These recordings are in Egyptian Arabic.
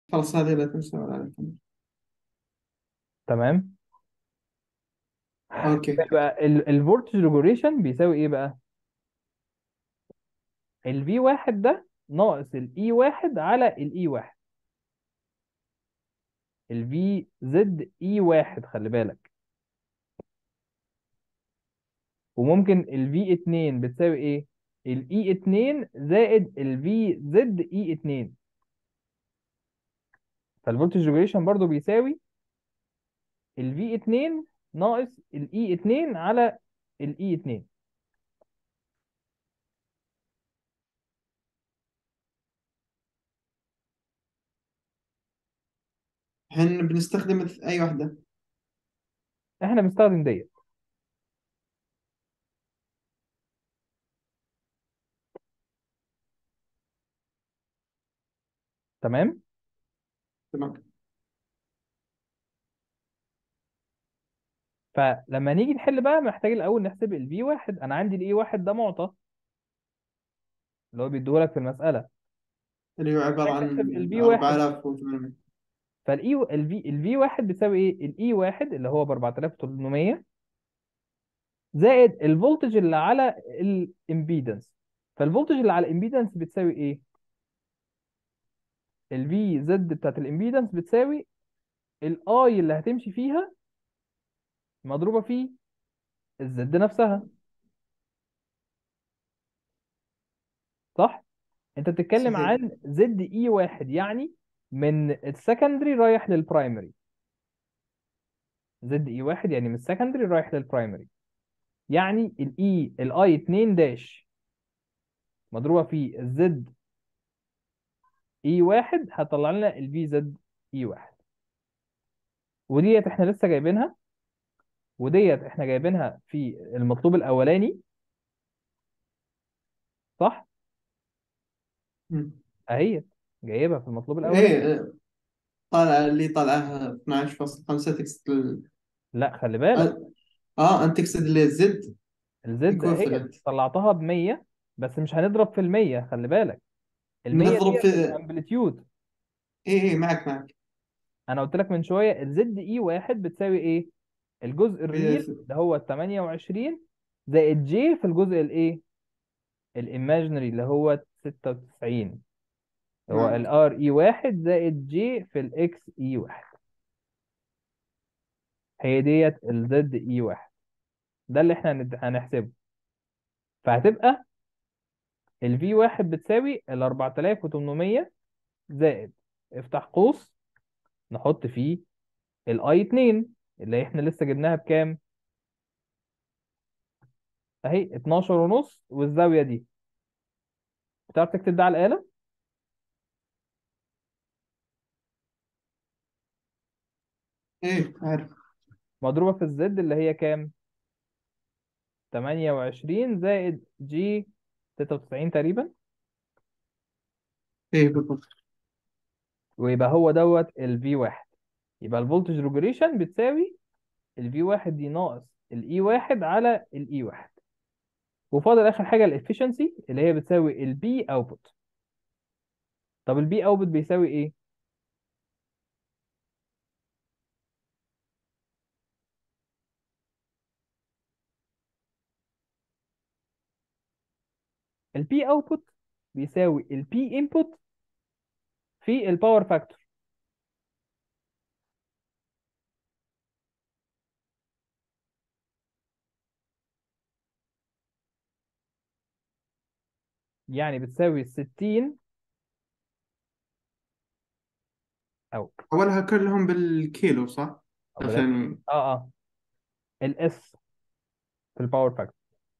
خلاص هذه لا تنسى ولا عليك تمام اوكي يبقى الفولتج ريجوليشن بيساوي ايه بقى الفي واحد ده ناقص الاي واحد على الاي واحد الفي زد اي واحد خلي بالك وممكن الفي اتنين بتساوي ايه الاي اتنين زائد الفي زد اي اتنين فالفولتج ريجوليشن برضو بيساوي الفي اتنين ناقص الاي اتنين على الاي اتنين الحين بنستخدم الث- اي واحدة احنا بنستخدم ديت تمام تمام فلما نيجي نحل بقى محتاج الاول نحسب الفي واحد انا عندي الاي واحد ده معطى اللي هو بيديهولك في المساله اللي هو عبارة محتاج نحسب عن الفي واحد 4800 فالاي الفي الفي واحد بتساوي ايه الاي واحد اللي هو ب 4800 زائد الفولتج اللي على الامبيدنس فالفولتج اللي على الامبيدنس بتساوي ايه الفي زد بتاعت الامبيدنس بتساوي الاي اللي هتمشي فيها مضروبه في الزد نفسها صح انت بتتكلم صحيح عن زد اي واحد يعني من السكندري رايح للبرايمري زد اي واحد يعني من السكندري رايح للبرايمري يعني الاي الاي 2 داش مضروبه في الزد اي واحد هتطلع لنا الفي زد اي واحد وديت احنا لسه جايبينها وديت احنا جايبينها في المطلوب الاولاني صح مم. اهي جايبها في المطلوب الاولاني ايه طالع اللي طالعه 12.5 تقصد ال... لا خلي بالك اه آه، انت تقصد اللي زد الزد اهي ايكوفلنت طلعتها ب 100 بس مش هنضرب في ال 100 خلي بالك ال 100 نضرب ديت في الامبليتيود ايه ايه معك معك انا قلت لك من شويه الزد اي واحد بتساوي ايه الجزء الريل ب- اللي هو ال 28 زائد جي في الجزء الايه الايماجينري اللي هو 96 هو معك الار اي واحد زائد جي في الاكس اي واحد هي ديت الزد اي واحد ده اللي احنا هند- هنحسبه فهتبقى الفي واحد بتساوي ال 4800 زائد افتح قوس نحط فيه الاي 2 اللي احنا لسه جبناها بكام اهي 12 ونص والزاويه دي بتعرف تكتب ده على الآلة ايه عارف مضروبة في الزد اللي هي كام 28 زائد جي 96 تقريبا ايه بالضبط ويبقى هو دوت الفي واحد يبقى الفولتج ريجوليشن بتساوي الفي واحد دي ناقص الاي واحد على الاي واحد وفاضل اخر حاجه الافشنسي اللي هي بتساوي البي اوتبوت طب البي اوتبوت بيساوي ايه البي اوتبوت بيساوي البي انبوت في الباور فاكتور يعني بتساوي 60 او اولها كلهم بالكيلو صح اولاد عشان اه اه الاس في الباور فاكتور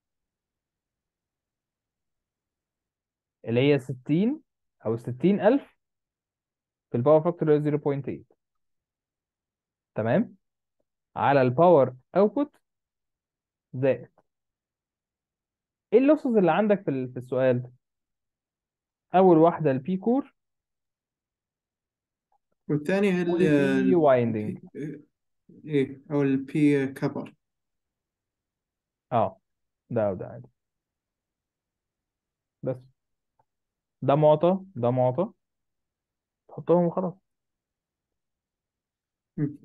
اللي هي 60 او 60000 في الباور فاكتور اللي هو 0.8 تمام على الباور اوتبوت زائد ايه اللوسز اللي عندك في ال- في السؤال ده اول واحده البي كور والثانية ال والبي وايندنج ال- ايه او البي كبر اه ده وده عادي بس ده معطى ده معطى تحطهم وخلاص مم.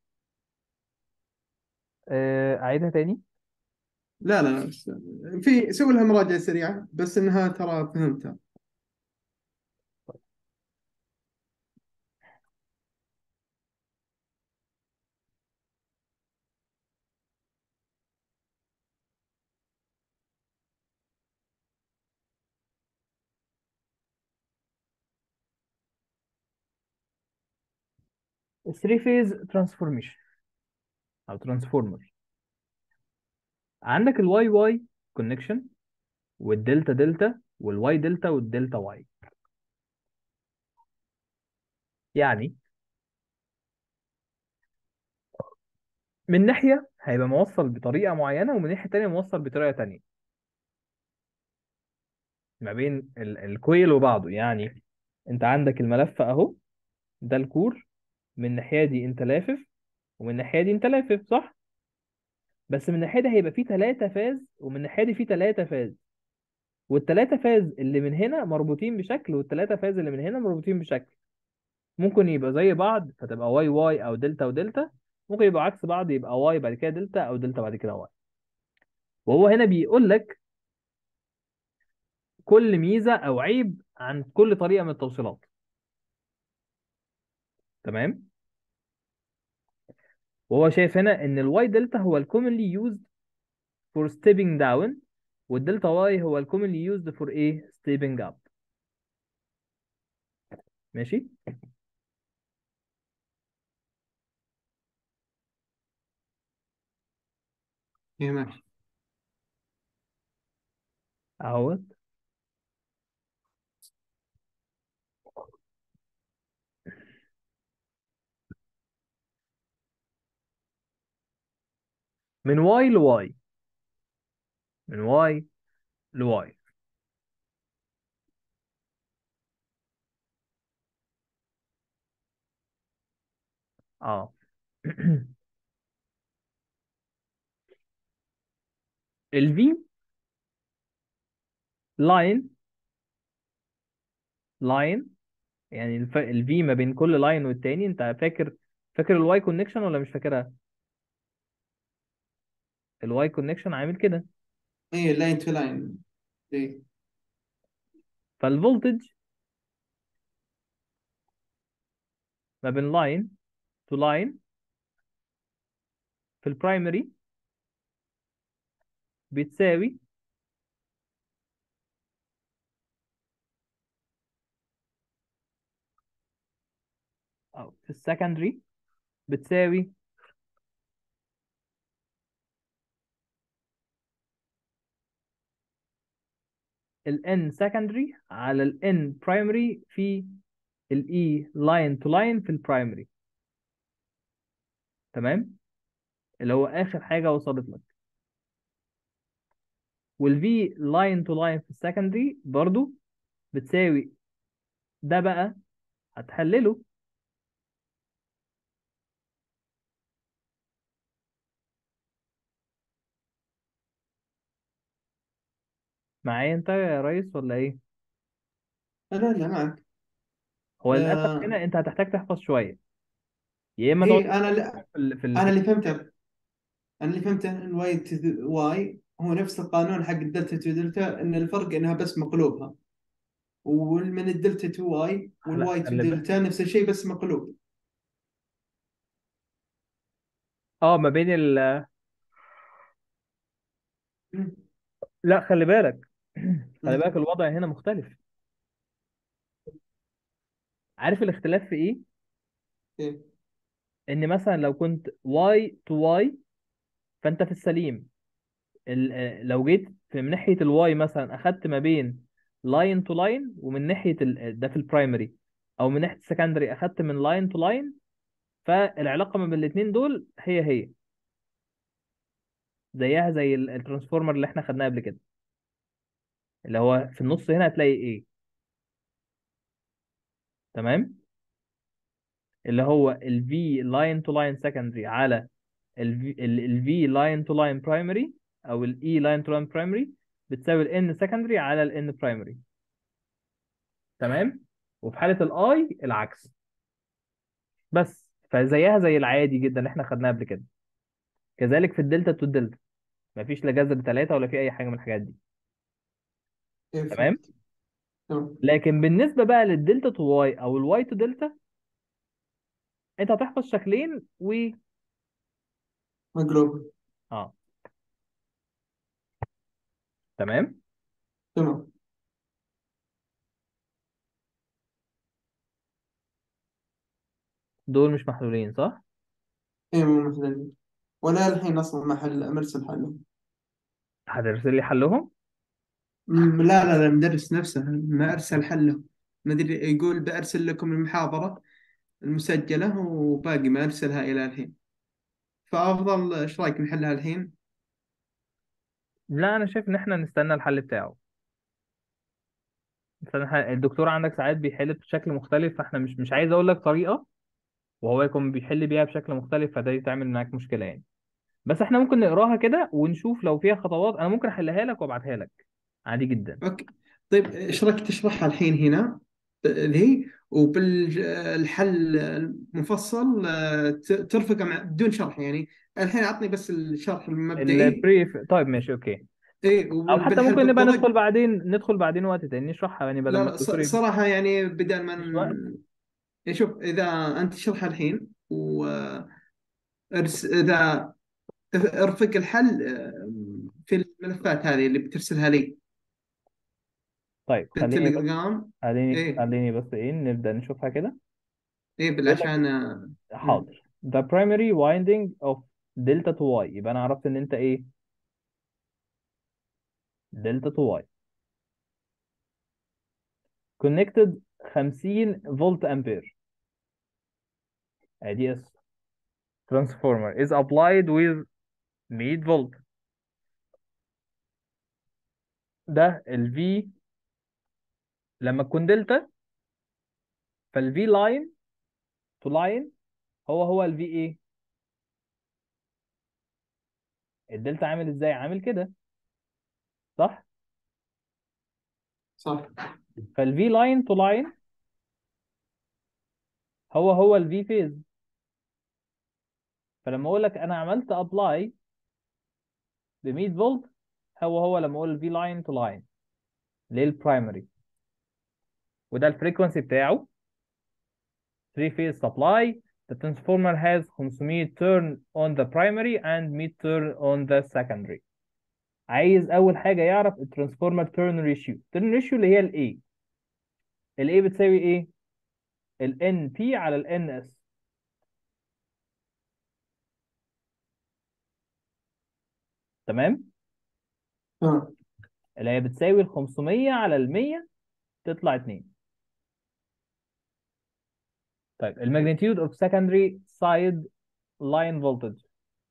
آه، اعيدها تاني لا لا لا بس في سوي لها مراجعة سريعة بس انها ترى فهمتها الثري فيز ترانسفورميشن او ترانسفورمر عندك الواي واي كونكشن والدلتا دلتا والواي دلتا والدلتا واي يعني من ناحية هيبقى موصل بطريقة معينة ومن ناحية تانية موصل بطريقة تانية ما بين ال- الكويل وبعضه يعني انت عندك الملف اهو ده الكور من الناحية دي انت لافف ومن الناحية دي انت لافف صح بس من الناحية دي هيبقى فيه ثلاثة فاز ومن الناحية دي فيه ثلاثة فاز والثلاثة فاز اللي من هنا مربوطين بشكل والثلاثة فاز اللي من هنا مربوطين بشكل ممكن يبقى زي بعض فتبقى واي واي او دلتا ودلتا ممكن يبقى عكس بعض يبقى واي بعد كده دلتا او دلتا بعد كده واي وهو هنا بيقول لك كل ميزة او عيب عن كل طريقة من التوصيلات تمام وهو شايف هنا ان الواي دلتا هو الكومنلي used for stepping down والدلتا واي هو الكومنلي used for ايه stepping up ماشي هي ماشي اهوت من واي لواي من واي لواي اه الفي لاين لاين يعني الف... الفي ما بين كل لاين والتاني انت فاكر فاكر الواي كونكشن ولا مش فاكرها الواي كونكشن عامل كده اي لاين تو لاين اي فالفولتج ما بين لاين تو لاين في البرايمري بتساوي او في السكندري بتساوي ال n secondary على ال n primary في ال e line to line في البرايمري تمام اللي هو اخر حاجه وصلت لك وال v line to line في السكندري برضو بتساوي ده بقى هتحلله معايا انت يا ريس ولا ايه لا لا معك هو للاسف آه هنا انت هتحتاج تحفظ شويه يا اما هي تقعد انا تكتب لا في ال... في ال... انا في اللي فهمته انا اللي فهمته ان الواي تو واي هو نفس القانون حق الدلتا تو دلتا ان الفرق انها بس مقلوبها ومن الدلتا تو واي لا والواي تو خلي بالك دلتا نفس الشيء بس مقلوب اه ما بين ال مم. لا خلي بالك خلي مم. بالك الوضع هنا مختلف عارف الاختلاف في ايه إيه. ان مثلا لو كنت واي تو واي فانت في السليم ال- آه، لو جيت في من ناحيه الواي مثلا اخدت ما بين لاين تو لاين ومن ناحيه ال... ده في البرايمري او من ناحيه السكندري اخدت من لاين تو لاين فالعلاقه ما بين الاثنين دول هي هي زيها زي ال- الترانسفورمر اللي احنا خدناه قبل كده اللي هو في النص هنا هتلاقي ايه تمام اللي هو ال V line to line secondary على ال V ال ال V line to line primary او ال E line to line primary بتساوي ال N secondary على ال N primary تمام وفي حالة ال I العكس بس فزيها زي العادي جدا اللي احنا خدناها قبل كده كذلك في الدلتا تو الدلتا مفيش لا جذر ثلاثة ولا في أي حاجة من الحاجات دي ايه تمام فهمت تمام لكن بالنسبة بقى للدلتا تو واي أو الواي تو دلتا أنت هتحفظ شكلين و مقلوب اه تمام تمام دول مش محلولين صح؟ ايه مو مثلا ولا الحين اصلا محل مرسل حله هترسل لي حلهم؟ مم، لا لا لا المدرس نفسه ما ارسل حله مدري يقول بارسل لكم المحاضرة المسجلة وباقي ما ارسلها الى الحين فافضل ايش رايك نحلها الحين لا أنا شايف إن احنا نستنى الحل بتاعه نستنى الحل... الدكتور عندك ساعات بيحل بشكل مختلف فاحنا مش مش عايز أقول لك طريقة وهو يكون بيحل بيها بشكل مختلف فده يتعمل معاك مشكلة يعني بس احنا ممكن نقراها كده ونشوف لو فيها خطوات انا ممكن احلها لك وابعتها لك عادي جدا اوكي طيب ايش رايك تشرحها الحين هنا ذي وبالحل المفصل آه، ت- ترفقه مع بدون شرح يعني الحين عطني بس الشرح المبدئي البريف طيب ماشي اوكي ايه او حتى وبالحل ممكن نبقى ندخل بالطرق بعدين ندخل بعدين وقت تاني نشرحها يعني بدل لا ما لا ص- الدكتور يبقى صراحة يعني بدل ما مفيش وقت ن- يعني شوف إذا أنت تشرحها الحين وإذا إذا ارفق الحل آه، في الملفات هذه اللي بترسلها لي طيب في خليني بس التليجرام خليني إيه خليني بس ايه نبدأ نشوفها كده إيه بيقول لك بالعشان آه، مم. حاضر the primary winding of delta to y يبقى انا عرفت ان انت ايه delta to y connected 50 فولت امبير ادي اس transformer is applied with 100 فولت ده ال V لما تكون دلتا فال V line to line هو هو ال V ايه الدلتا عامل ازاي عامل كده صح صح فال V line to line هو هو ال V phase فلما اقول لك انا عملت ابلاي ب 100 فولت هو هو لما اقول V line to line للبرايمري وده الفريكونسي بتاعه 3 phase supply the transformer has 500 turn on the primary and 100 turn on the secondary عايز اول حاجه يعرف الترانسفورمر تيرن ريشيو تيرن ريشيو اللي هي الاي الاي بتساوي ايه الان بي على الان اس تمام آه. اللي هي بتساوي ال 500 على ال 100 تطلع 2 طيب الماجنتيود اوف secondary side line voltage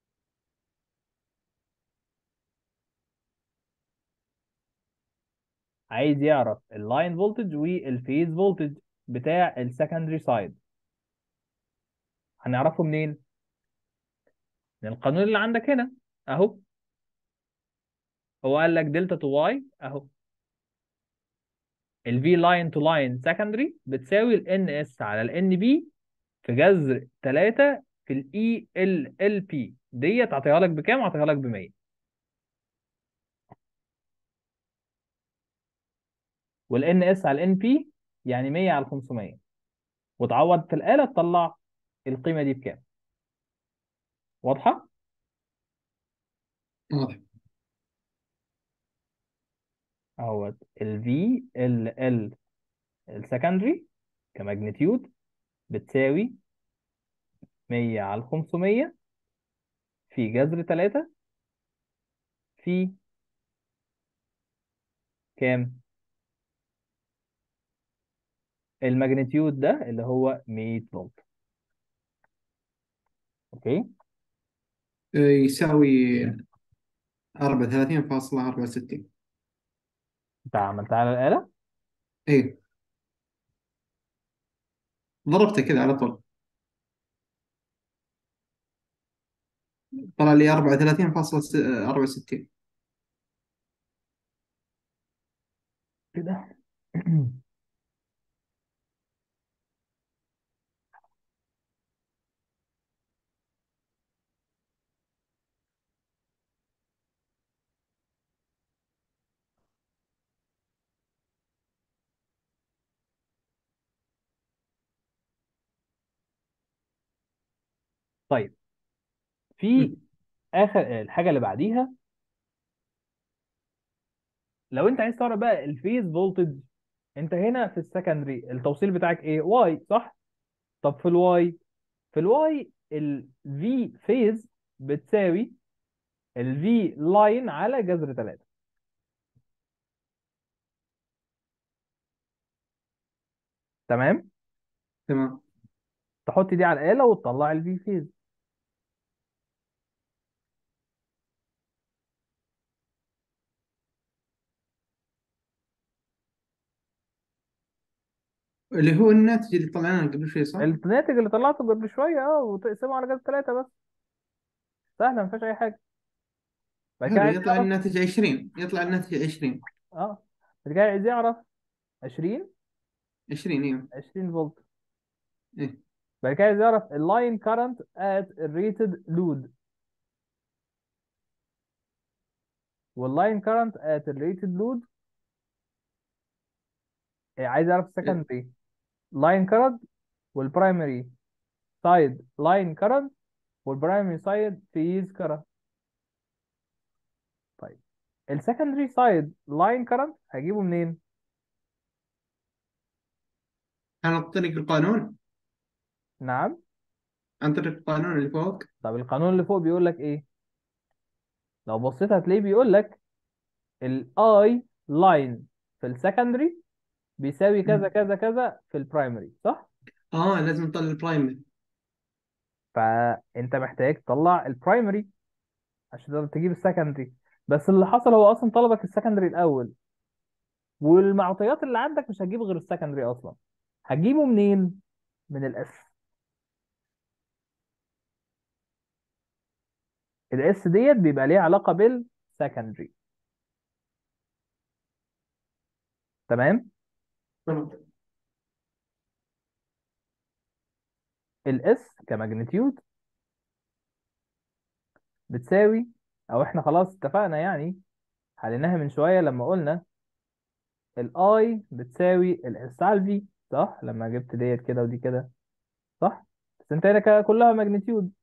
عايز يعرف اللاين فولتج والفيز فولتج بتاع السكندري سايد هنعرفه منين من القانون اللي عندك هنا اهو هو قال لك دلتا تو واي اهو ال V line to line secondary بتساوي ال NS على ال NB في جذر 3 في ال ELLP ديت هعطيها لك بكام؟ هعطيها لك ب 100 وال NS على ال NP يعني 100 على 500 وتعوض في الآلة تطلع القيمة دي بكام؟ واضحة؟ واضح اهوت ال V ال L السكندري كماجنتيود بتساوي 100 على 500 في جذر 3 في كام؟ الماجنتيود ده اللي هو 100 فولت اوكي آه، يساوي 34.64 انت عملتها على الآلة إيه ضربته كذا على طول طلع لي 34.64 كده طيب في اخر الحاجه اللي بعديها لو انت عايز تعرف بقى الفيز فولتج انت هنا في السكندري التوصيل بتاعك ايه واي صح طب في الواي في الواي الفي فيز بتساوي الفي لاين على جذر 3 تمام تمام تحط دي على الآلة وتطلع الفي فيز اللي هو الناتج اللي طلعناه قبل شوي صح؟ الناتج اللي طلعته قبل شوية اه وتقسمه على جذر 3 بس سهلة ما فيهاش أي حاجة بعد كده حلو عايز يطلع يعرف الناتج 20 يطلع الناتج 20 اه بعد كده عايز يعرف 20 20 ايوه 20 فولت ايه بعد كده عايز يعرف اللاين كارنت ات الريتد لود واللاين كارنت ات الريتد لود عايز يعرف السكندري لاين كارنت والبرايمري سايد لاين كارنت والبرايمري سايد فيز كارنت طيب السكندري سايد لاين كارنت هجيبه منين؟ عن طريق القانون نعم عن طريق القانون اللي فوق طب القانون اللي فوق بيقول لك ايه؟ لو بصيت هتلاقيه بيقول لك الاي لاين في السكندري بيساوي كذا مم. كذا كذا في البرايمري صح؟ اه لازم نطلع البرايمري فانت محتاج تطلع البرايمري عشان تقدر تجيب السكندري بس اللي حصل هو اصلا طلبك السكندري الاول والمعطيات اللي عندك مش هتجيب غير السكندري اصلا هتجيبه منين؟ من الاس الاس ديت بيبقى ليها علاقه بالسكندري تمام؟ الاس كماجنتيود بتساوي او احنا خلاص اتفقنا يعني حليناها من شويه لما قلنا الاي بتساوي الاس على الفي صح لما جبت ديت كده ودي كده صح بس انت هنا ك- كلها ماجنتيود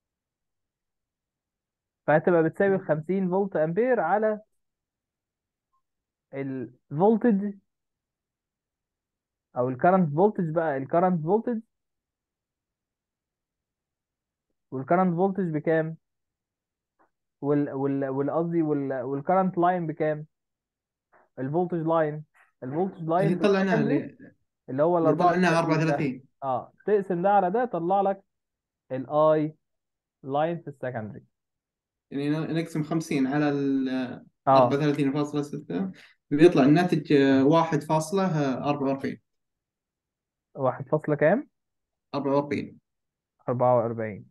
فهتبقى بتساوي 50 فولت امبير على الفولتج او الكرنت فولتج بقى الكرنت فولتج والكرنت فولتج بكام وال وال وال قصدي وال والكرنت لاين بكام الفولتج لاين الفولتج لاين اللي في طلعناه السكندري اللي اللي هو ال اللي طلعناه 34 ده 34 اه تقسم ده على ده يطلع لك الاي لاين في السكندري يعني نقسم 50 على ال اه 34.6 بيطلع الناتج آه، 1.44 واحد فاصلة كام 44 44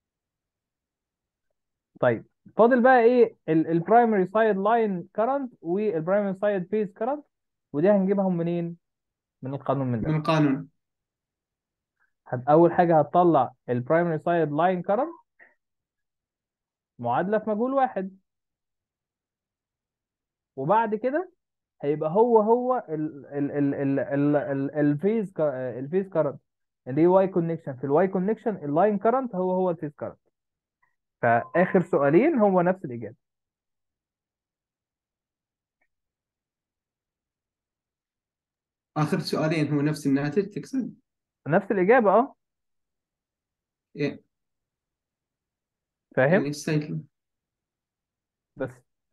طيب فاضل بقى ايه البرايمري سايد لاين كرنت والبرايمري سايد فيز كرنت ودي هنجيبهم منين من القانون من من ده القانون هت- اول حاجه هتطلع البرايمري سايد لاين كرنت معادله في مجهول واحد وبعد كده هيبقى هو هو ال ال ال ال ال ال الفيز كا- الفيز كرنت اللي هي واي كونكشن في الواي كونكشن اللاين كرنت هو هو الفيز كرنت فاخر سؤالين هو نفس الاجابه آخر سؤالين هو نفس الناتج تقصد؟ نفس الاجابه اه إيه فاهم يعني استنى بس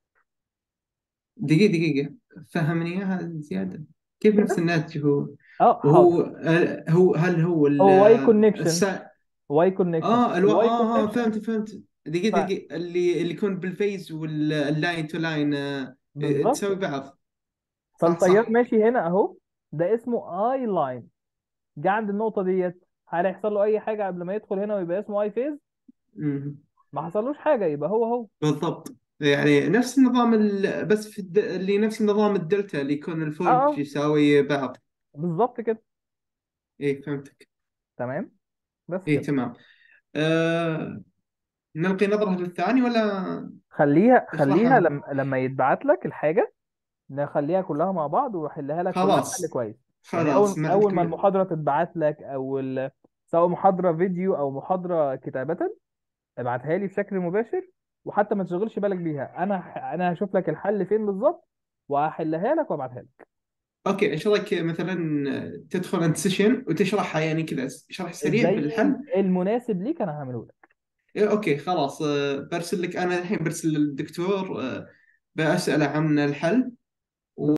دقيقة دقيقة فهمني إياها زيادة كيف نفس كده الناتج هو اه حاضر وهو آه، هو هل هو ال هو واي كونكشن السا... واي كونكشن اه الو... الواي اه اه كونكشن فهمت فهمت دقيقة ف... دقيقة اللي اللي يكون بالفيز واللاين تو لاين تساوي بالظبط بعض صح فالتيار صح ماشي هنا اهو ده اسمه اي لاين جه عند النقطه ديت هل هيحصل له اي حاجه قبل ما يدخل هنا ويبقى اسمه اي فيز مم. ما حصلوش حاجه يبقى هو هو بالضبط يعني نفس النظام ال... بس في الد... اللي نفس نظام الدلتا اللي يكون اه الفولج اه يساوي بعض بالظبط كده ايه فهمتك تمام بس ايه كده تمام آه... نلقي نظرة للثاني ولا خليها خليها اشرحها لما لما يتبعت لك الحاجه نخليها كلها مع بعض واحلها لك كلها حل خلاص كويس يعني خلاص اول ما اول ما عندكم المحاضره تتبعت لك او ال- سواء محاضرة فيديو او محاضرة كتابة ابعتها لي بشكل مباشر وحتى ما تشغلش بالك بيها انا انا هشوف لك الحل فين بالظبط وهحلها لك وابعتها لك اوكي ايش رايك مثلا تدخل انت سيشن وتشرحها يعني كذا شرح سريع في زي الحل المناسب ليك انا هعمله لك إيه اوكي خلاص آه، برسل لك انا الحين برسل للدكتور آه، بسأله عن الحل